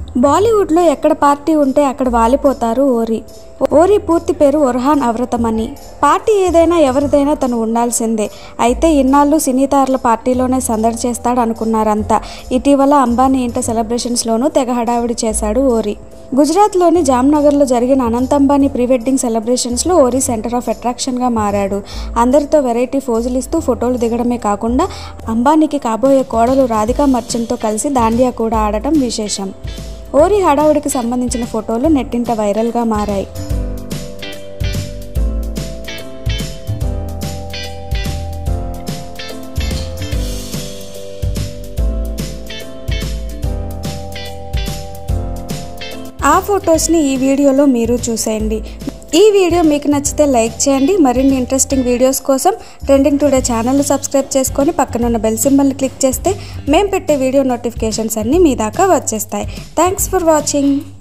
బాలీవుడ్లో ఎక్కడ పార్టీ ఉంటే అక్కడ వాలిపోతారు ఓరి ఓరి పూర్తి పేరు ఒర్హాన్ అవ్రతమని పార్టీ ఏదైనా ఎవరిదైనా తను ఉండాల్సిందే అయితే ఇన్నాళ్ళు సినీతారుల పార్టీలోనే సందడి చేస్తాడు అనుకున్నారంతా ఇటీవల అంబానీ ఇంట సెలబ్రేషన్స్లోనూ తెగ హడావిడి చేశాడు ఓరి గుజరాత్లోని జామ్నగర్లో జరిగిన అనంత్ అంబానీ ప్రీ వెడ్డింగ్ సెలబ్రేషన్స్లో ఓరి సెంటర్ ఆఫ్ అట్రాక్షన్గా మారాడు అందరితో వెరైటీ ఫోజులు ఇస్తూ ఫోటోలు దిగడమే కాకుండా అంబానీకి కాబోయే కోడలు రాధికా మర్చెంట్తో కలిసి దాండియా కూడా ఆడటం విశేషం ఓరి హడావుడికి సంబంధించిన ఫోటోలు నెట్టింట వైరల్గా మారాయి ఆ ఫొటోస్ని ఈ వీడియోలో మీరు చూసేయండి ఈ వీడియో మీకు నచ్చితే లైక్ చేయండి మరిన్ని ఇంట్రెస్టింగ్ వీడియోస్ కోసం ట్రెండింగ్ టుడే ఛానల్ సబ్స్క్రైబ్ చేసుకొని పక్కనున్న బెల్ సింబల్ని క్లిక్ చేస్తే మేము పెట్టే వీడియో నోటిఫికేషన్స్ అన్నీ మీ దాకా వచ్చేస్తాయి థ్యాంక్స్ ఫర్ వాచింగ్